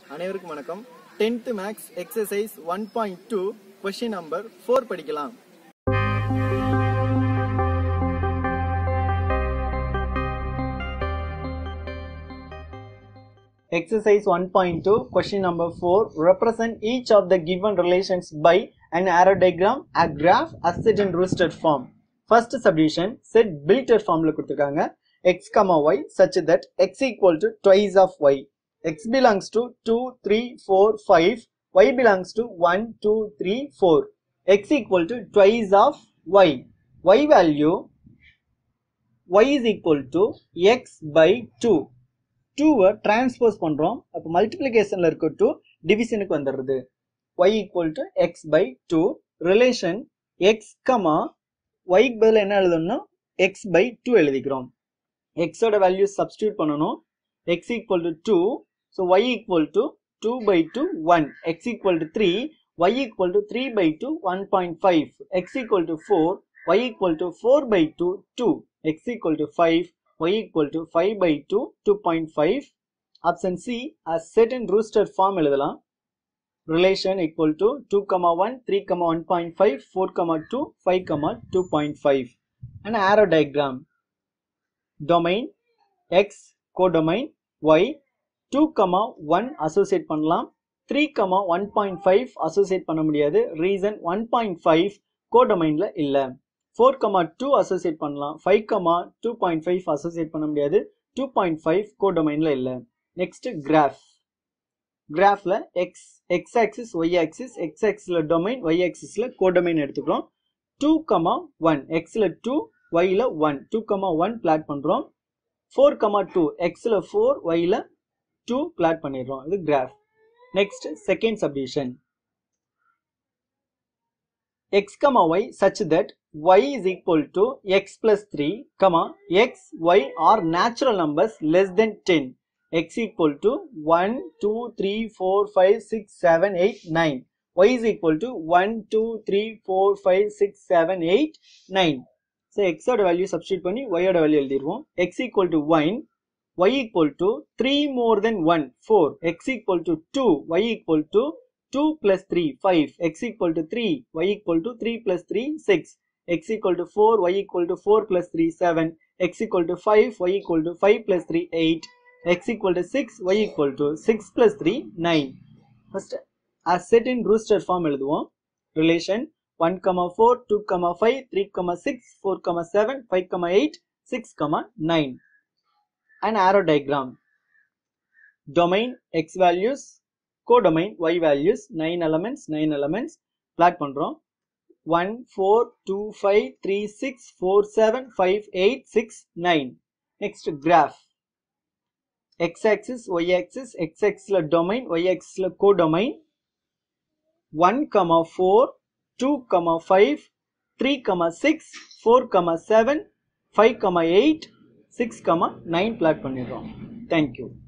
அனைவருக்கும் வணக்கம் tenth maths exercise one point two question number four படிக்கலாம் Exercise 1.2 question number 4 represent each of the given relations by an arrow diagram, a graph, a set and roosted form. First subdivision set built formula கொடுத்திருக்காங்க x, y such that x equal to twice of y. x belongs to 2, 3, 4, 5. y belongs to 1, 2, 3, 4. x equal to twice of y. y value y is equal to x by 2. டூவை transpose பண்றோம் அப்போ மல்டிப்ளிகேஷன்ல இருக்க two டிவிஷனுக்கு வந்துடுறது y equal to x by two relation x comma ஒய்க்கு பதில் என்ன எழுதணும்னா எக்ஸ் பை டூ எழுதிக்கிறோம் எக்ஸோட வேல்யூ சப்ஸ்டியூட் பண்ணணும் x equal to two so y equal to two by two one x equal to three y equal to three by two one point five x equal to four y equal to four by two two x equal to five y equal to 5 by 2 2.5 option C as set in rooster form எழுதலாம் relation equal to 2 comma 1 3 comma 1.5 4 comma 2 5 comma 2.5 an arrow diagram domain x codomain y 2 comma 1 associate பண்ணலாம் 3 comma 1.5 associate பண்ண முடியாது reason 1.5 codomainல இல்ல four comma two associate பண்ணலாம் five comma two point five associate பண்ண முடியாது two point five கோடொமைனில் இல்லை நெக்ஸ்ட் கிராஃப் கிராஃபில் x x axis y axis x ஆக்சிஸில் டொமைன் ஒய் ஆக்சிஸில் கோடொமைன் எடுத்துக்கிறோம் டூ கமா ஒன் எக்ஸில் டூ ஒய்யில் one two comma one plot பண்ணுறோம் ஃபோர் கமா டூ எக்ஸில் ஃபோர் ஒய்யில் டூ பிளாட் பண்ணிடுறோம் இது graph next second subdivision x comma y such that y is equal to x plus 3 comma x y are natural numbers less than 10 x equal to 1 2 3 4 5 6 7 8 9 y is equal to 1 2 3 4 5 6 7 8 9 so x ஓட value substitute பண்ணி y ஓட value எழுதிருவோம் x equal to 1 y equal to 3 more than 1 4 x equal to 2 y equal to 2 plus 3 5 x equal to 3 y equal to 3 plus 3 6 x equal to 4 y equal to 4 plus 3 7 x equal to 5 y equal to 5 plus 3 8 x equal to 6 y equal to 6 plus 3 9 first as set in rooster form எழுதுவோம் relation 1 comma 4 2 comma 5 3 comma 6 4 comma 7 5 comma 8 6 comma 9 an arrow diagram domain x values codomain y values 9 elements 9 elements plot பண்றோம் 1 4 2 5 3 6 4 7 5 8 6 9 next graph x axis y axis x axis ல domain y axis ல codomain 1 comma 4 2 comma 5 3 comma 6 4 comma 7 5 comma 8 6 comma 9 plot பண்ணிடுறோம் thank you